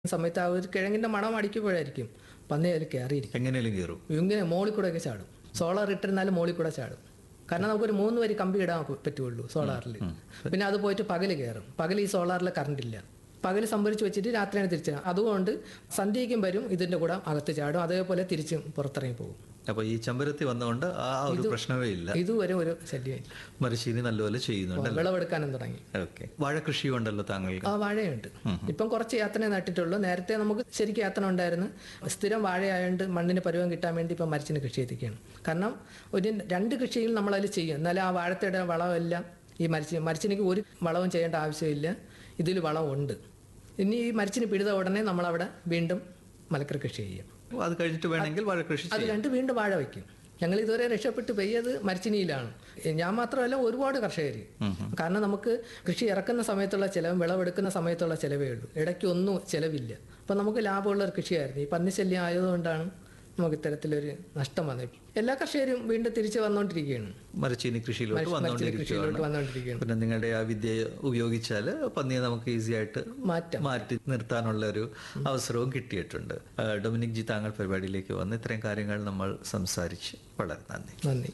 സമയത്ത് ആ ഒരു കിഴങ്ങിന്റെ മണം അടിക്കുമ്പോഴായിരിക്കും പന്നി അതിൽ കയറിയിരിക്കും എങ്ങനെയും കയറും ഇങ്ങനെ മോളിൽ കൂടെ ഒക്കെ ചാടും സോളാർ ഇട്ടിരുന്നാലും മോളിൽ കൂടെ ചാടും കാരണം നമുക്കൊരു മൂന്ന് വരി കമ്പി ഇടാൻ പ- പറ്റുള്ളൂ സോളാറിൽ പിന്നെ അത് പോയിട്ട് പകല് കയറും പകൽ ഈ സോളാറിൽ കറണ്ട് ഇല്ല പകൽ സംഭരിച്ച് വെച്ചിട്ട് രാത്രിയാണ് തിരിച്ചു അതുകൊണ്ട് സന്ധ്യയ്ക്കും വരും ഇതിന്റെ കൂടെ അകത്ത് ചാടും അതേപോലെ തിരിച്ചും പുറത്തിറങ്ങി പോകും അപ്പൊ ഈ ചെമ്പരത്തി വന്നുകൊണ്ട് ആ ഒരു പ്രശ്നമേ ഇല്ല ഇതുവരെ ഒരു ശല്യം മരശ്ശേരി നല്ലപോലെ ചെയ്യുന്നുണ്ട് വിളവെടുക്കാനും തുടങ്ങി ഓക്കെ വാഴ കൃഷി ഉണ്ടല്ലോ താങ്കൾക്ക് ആ വാഴയുണ്ട് ഇപ്പം കുറച്ച് യാത്ര നട്ടിട്ടുള്ളൂ നേരത്തെ നമുക്ക് ശരിക്കും യാത്ര ഉണ്ടായിരുന്നു സ്ഥിരം വാഴയായതുകൊണ്ട് മണ്ണിന് പരുവം കിട്ടാൻ വേണ്ടി ഇപ്പം മരിച്ചിന് കൃഷി ചെയ്തിരിക്കുകയാണ് കാരണം ഒരു രണ്ട് കൃഷിയിൽ നമ്മളതിൽ ചെയ്യും എന്നാലും ആ വാഴത്തയുടെ വളമെല്ലാം ഈ മരിച്ചിന് മരിച്ചിനിക്ക് ഒരു വളവും ചെയ്യേണ്ട ആവശ്യമില്ല ഇതിൽ വളമുണ്ട് ഇനി ഈ മരിച്ചിന് പിഴുത ഉടനെ നമ്മളവിടെ വീണ്ടും മലക്കറി കൃഷി ചെയ്യും അത് കഴിഞ്ഞിട്ട് വേണമെങ്കിൽ വാഴ കൃഷി അത് രണ്ട് വീണ്ടും വാഴ വയ്ക്കും ഞങ്ങൾ ഇതുവരെ രക്ഷപ്പെട്ട് പെയ്യത് മരിച്ചിനിയിലാണ് ഞാൻ മാത്രമല്ല ഒരുപാട് കർഷകർ കാരണം നമുക്ക് കൃഷി ഇറക്കുന്ന സമയത്തുള്ള ചിലവും വിളവെടുക്കുന്ന സമയത്തുള്ള ചിലവേ ഉള്ളൂ ഇടയ്ക്ക് ഒന്നും ചിലവില്ല അപ്പം നമുക്ക് ലാഭമുള്ള ഒരു കൃഷിയായിരുന്നു ഈ പന്നിശല്യം ആയതുകൊണ്ടാണ് നമുക്ക് ഇത്തരത്തിലൊരു നഷ്ടം വന്നത് എല്ലാ കർഷകരും വീണ്ടും തിരിച്ചു വന്നുകൊണ്ടിരിക്കുകയാണ് മരച്ചീനി കൃഷിയിലോട്ട് മരിച്ചിനി വന്നുകൊണ്ടിരിക്കുകയാണ് കൃഷിയിലോട്ട് വന്നുകൊണ്ടിരിക്കുകയാണ് പിന്നെ നിങ്ങളുടെ ആ വിദ്യ ഉപയോഗിച്ചാൽ പന്നിയെ നമുക്ക് ഈസി ആയിട്ട് മാറ്റം മാറ്റി നിർത്താനുള്ള ഒരു അവസരവും കിട്ടിയിട്ടുണ്ട് ആ, ഡൊമിനിക് ജി താങ്കൾ പരിപാടിയിലേക്ക് വന്ന് ഇത്രയും കാര്യങ്ങൾ നമ്മൾ സംസാരിച്ച് വളരെ നന്ദി നന്ദി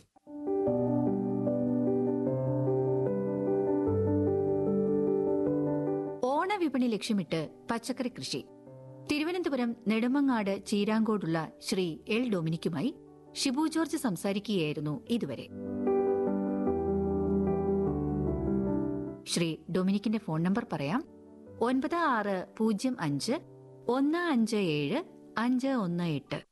ഓണവിപണി ലക്ഷ്യമിട്ട് പച്ചക്കറി കൃഷി തിരുവനന്തപുരം നെടുമങ്ങാട് ചീരാങ്കോടുള്ള ശ്രീ എൽ ഡൊമിനിക്കുമായി ഷിബു ജോർജ് സംസാരിക്കുകയായിരുന്നു ഇതുവരെ ശ്രീ ഡൊമിനിക്കിന്റെ ഫോൺ നമ്പർ പറയാം ഒൻപത് ആറ് പൂജ്യം അഞ്ച് ഒന്ന് അഞ്ച് ഏഴ് അഞ്ച് ഒന്ന് എട്ട്